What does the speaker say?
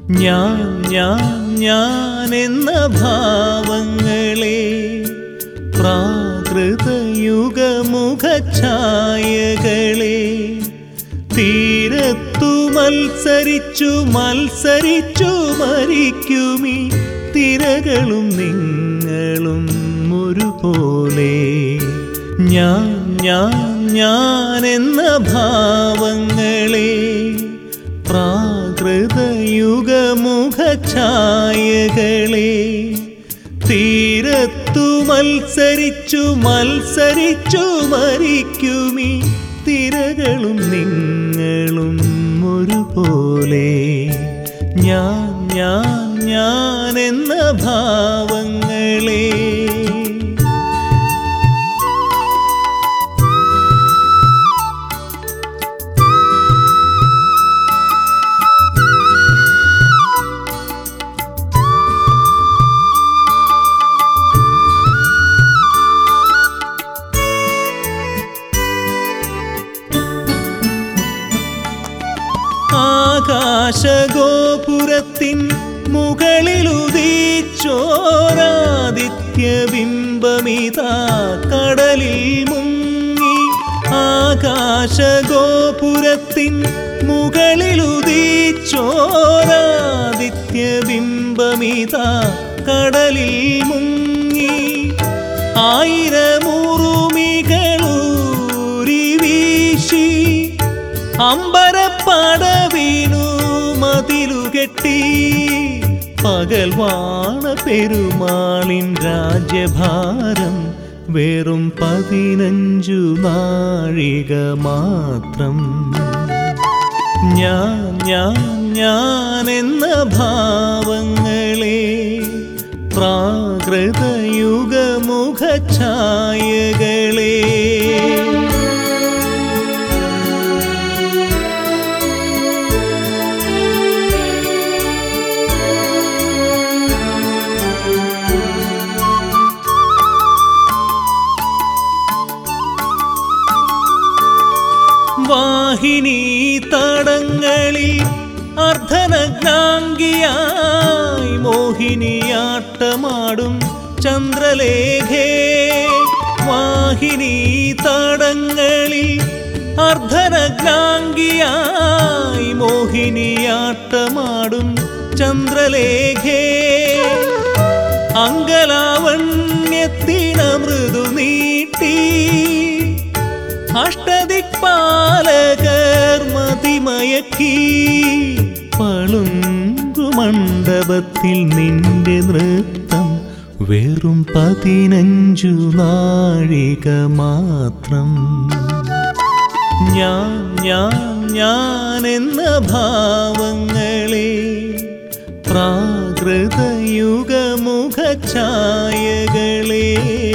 ഞാൻ ഞാൻ ഞാൻ എന്ന ഭാവങ്ങളെ പ്രാകൃതയുഗമുഖഛായകളെ തീരത്തു മത്സരിച്ചു മത്സരിച്ചു മരിക്കുമി തിരകളും നിങ്ങളും ഒരുപോലെ ഞാൻ ഞാൻ ഞാൻ എന്ന ഭാവങ്ങളെ പ്രാകൃതയുഗമുഖഛായകളെ തീരത്തു മത്സരിച്ചു മത്സരിച്ചു മരിക്കുമി തിരകളും നിങ്ങളും ഒരുപോലെ ഞാൻ ഞാൻ ഞാൻ എന്ന ഭാവങ്ങളെ ആകാശഗോപുരത്തിൻ മുകളിലുദീച്ചോരാദിത്യബിംബമിതാ കടലിൽ മുങ്ങി ആകാശഗോപുരത്തിൻ മുകളിലുദീച്ചോരാദിത്യബിംബമിതാ കടലിൽ മുങ്ങി ആയിരമുറുമികളൂരി വീശി അമ്പരപ്പടവിനു മതിലു കെട്ടി പകൽവാണ പെരുമാളിൻ രാജ്യഭാരം വെറും പതിനഞ്ചു നാഴിക മാത്രം ഞാൻ ഞാൻ ഞാൻ എന്ന ഭാവങ്ങളെ പ്രാകൃതയുഗമുഖഛായകളെ വാഹിനി തടങ്ങളിൽ അർദ്ധനഗ്നാംഗിയായി മോഹിനിയാട്ടമാടും ചന്ദ്രലേഖേ വാഹിനി തടങ്ങളിൽ അർദ്ധനഗ്നാംഗിയായി മോഹിനിയാട്ടമാടും ചന്ദ്രലേഖേ അങ്കലാവണ്യത്തിനമൃദു നീട്ടി അഷ്ടദിക്പാലകർ മതിമയക്കി പളുങ്കുമണ്ഡപത്തിൽ നിന്റെ നൃത്തം വെറും പതിനഞ്ചു നാഴിക മാത്രം ഞാൻ ഞാൻ ഞാൻ എന്ന ഭാവങ്ങളെ പ്രാകൃതയുഗമുഖഛായകളെ